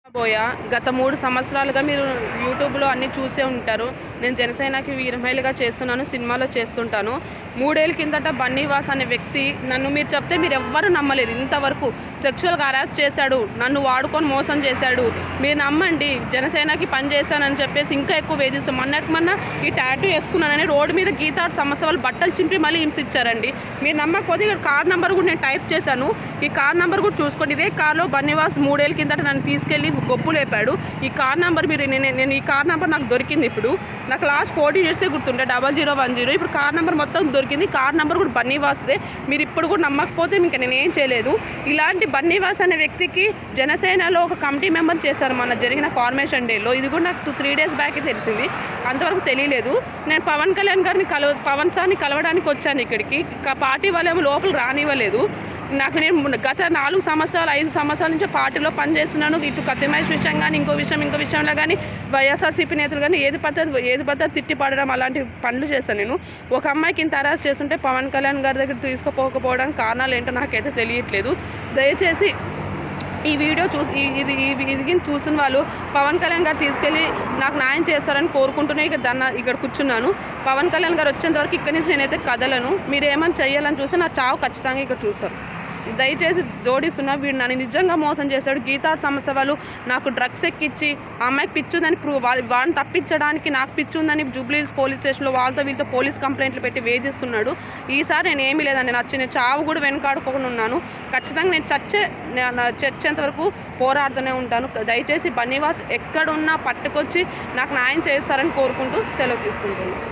పోయా గత మూడు సంవత్సరాలుగా మీరు యూట్యూబ్లో అన్ని చూసే ఉంటారు నేను జనసేనకి వీరమహిళగా చేస్తున్నాను సినిమాలో చేస్తుంటాను మూడేళ్ళ కిందట బన్నీవాస్ అనే వ్యక్తి నన్ను మీరు చెప్తే మీరు ఎవ్వరూ నమ్మలేదు ఇంతవరకు సెక్షువల్గా హరాస్ చేశాడు నన్ను వాడుకొని మోసం చేశాడు మీరు నమ్మండి జనసేనకి పని చేశానని చెప్పేసి ఇంకా ఎక్కువ వేధిస్తాం మొన్నటి మొన్న ఈ టాటూ వేసుకున్నానని రోడ్డు మీద గీతాడు సంస్థ వాళ్ళు బట్టలు చింపి మళ్ళీ హింసించారండి మీరు నమ్మకపోతే ఇక్కడ కార్ నెంబర్ కూడా నేను టైప్ చేశాను ఈ కార్ నెంబర్ కూడా చూసుకోండి ఇదే కార్లో బన్నీవాస్ మూడేళ్ళ కిందట నన్ను తీసుకెళ్ళి గొప్పు లేపాడు ఈ కార్ నెంబర్ మీరు నేను నేను ఈ కార్ నెంబర్ నాకు దొరికింది ఇప్పుడు నాకు లాస్ట్ ఫోర్టీన్ ఇయర్సే గుర్తుండే డబల్ జీరో వన్ జీరో ఇప్పుడు కార్ నెంబర్ మొత్తం దొరికింది కార్ నెంబర్ కూడా బన్నీవాస్దే మీరు ఇప్పుడు కూడా నమ్మకపోతే ఇంకా నేను ఏం చేయలేదు ఇలాంటి బన్నీవాస్ అనే వ్యక్తికి జనసేనలో ఒక కమిటీ మెంబర్ చేశారు మన జరిగిన ఫార్మేషన్ డేలో ఇది కూడా నాకు త్రీ డేస్ బ్యాక్ తెలిసింది అంతవరకు తెలియలేదు నేను పవన్ కళ్యాణ్ గారిని కలవ పవన్ సార్ని కలవడానికి వచ్చాను ఇక్కడికి క- పార్టీ వాళ్ళేమో లోపల రానివ్వలేదు నాకు నేను గత నాలుగు సంవత్సరాలు ఐదు సంవత్సరాల నుంచి పార్టీలో పనిచేస్తున్నాను ఇటు కత్తిమేష్ విషయం కానీ ఇంకో విషయం ఇంకో విషయంలో కానీ వైఎస్ఆర్సీపీ నేతలు కానీ ఏది పద్ధతి ఏది పద్ధతి తిట్టి పడడం అలాంటి పనులు చేశాను నేను ఒక అమ్మాయికి ఇంత అరెస్ట్ చేస్తుంటే పవన్ కళ్యాణ్ గారి దగ్గర తీసుకుపోకపోవడానికి కారణాలు ఏంటో నాకైతే తెలియట్లేదు దయచేసి ఈ వీడియో చూసి ఈ- ఇది ఈ ఇది చూసిన వాళ్ళు పవన్ కళ్యాణ్ గారు తీసుకెళ్ళి నాకు న్యాయం చేస్తారని కోరుకుంటూనే ఇక్కడ దన్న ఇక్కడ కూర్చున్నాను పవన్ కళ్యాణ్ గారు వచ్చేంత వరకు ఇక్కడి నుంచి నేనైతే కదలను మీరు ఏమైనా చేయాలని చూస్తే నా చావు ఖచ్చితంగా ఇక్కడ చూస్తారు దయచేసి జోడిస్తున్నా వీడు నన్ను నిజంగా మోసం చేశాడు గీతా సంస్థ వాళ్ళు నాకు డ్రగ్స్ ఎక్కిచ్చి ఆ అమ్మాయికి పిచ్చుందని ప్రూవ్ వాడిని తప్పించడానికి నాకు పిచ్చుందని జూబ్లీస్ పోలీస్ స్టేషన్లో వాళ్ళతో వీళ్ళతో పోలీస్ కంప్లైంట్లు పెట్టి వేధిస్తున్నాడు ఈసారి నేను ఏమీ లేదండి నా చిన్న చావు కూడా వెనకాడుకోకుండా ఉన్నాను ఖచ్చితంగా నేను చచ్చే నా- నా చచ్చేంత వరకు పోరాడుతూనే ఉంటాను దయచేసి బన్నీవాస్ ఎక్కడున్నా పట్టుకొచ్చి నాకు న్యాయం చేస్తారని కోరుకుంటూ సెలవు తీసుకుంటాను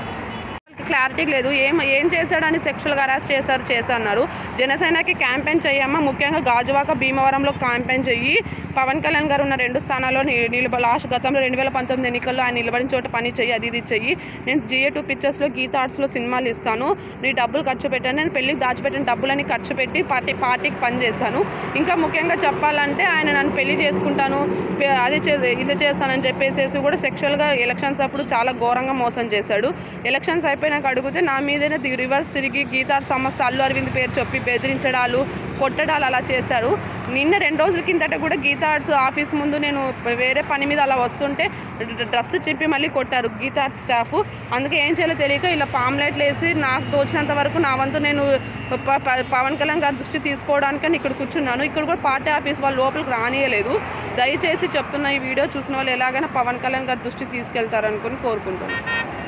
క్లారిటీ లేదు ఏం ఏం చేశాడని సెక్షువల్గా అరెస్ట్ చేశారు చేశారు జనసేనకి క్యాంపెయిన్ చేయమ్మా ముఖ్యంగా గాజువాక భీమవరంలో క్యాంపెయిన్ చెయ్యి పవన్ కళ్యాణ్ గారు ఉన్న రెండు స్థానాల్లో ని- నిలబ లాస్ట్ గతంలో రెండు వేల పంతొమ్మిది ఎన్నికల్లో ఆయన నిలబడిన చోట పని చెయ్యి అది ఇది చెయ్యి నేను జిఏ టూ పిక్చర్స్లో గీత ఆర్ట్స్లో సినిమాలు ఇస్తాను నీ డబ్బులు ఖర్చు పెట్టాను నేను పెళ్ళికి దాచిపెట్టిన డబ్బులని ఖర్చు పెట్టి పార్టీ పార్టీకి పని చేశాను ఇంకా ముఖ్యంగా చెప్పాలంటే ఆయన నన్ను పెళ్లి చేసుకుంటాను పె- అది చే ఇది చేస్తానని చెప్పేసి కూడా సెక్షువల్గా ఎలక్షన్స్ అప్పుడు చాలా ఘోరంగా మోసం చేశాడు ఎలక్షన్స్ అయిపోయినాక అడిగితే నా మీదనే ది- రివర్స్ తిరిగి గీతా సంస్థ అల్లు అరవింద్ పేరు చెప్పి బెదిరించడాలు కొట్టడాలు అలా చేశారు నిన్న రెండు రోజుల కిందట కూడా గీతా ఆర్ట్స్ ఆఫీస్ ముందు నేను వేరే పని మీద అలా వస్తుంటే డ్రెస్ చింపి మళ్ళీ కొట్టారు గీతా ఆర్ట్స్ స్టాఫ్ అందుకే ఏం చేయాలో తెలియక ఇలా పాంప్లెట్లు వేసి నాకు తోచినంత వరకు నా వంతు నేను ప- ప- పవన్ కళ్యాణ్ గారి దృష్టి తీసుకోవడానికి ఇక్కడ కూర్చున్నాను ఇక్కడ కూడా పార్టీ ఆఫీస్ వాళ్ళు లోపలికి రానియలేదు దయచేసి చెప్తున్న ఈ వీడియో చూసిన వాళ్ళు ఎలాగైనా పవన్ కళ్యాణ్ గారి దృష్టి తీసుకెళ్తారనుకుని కోరుకుంటున్నాను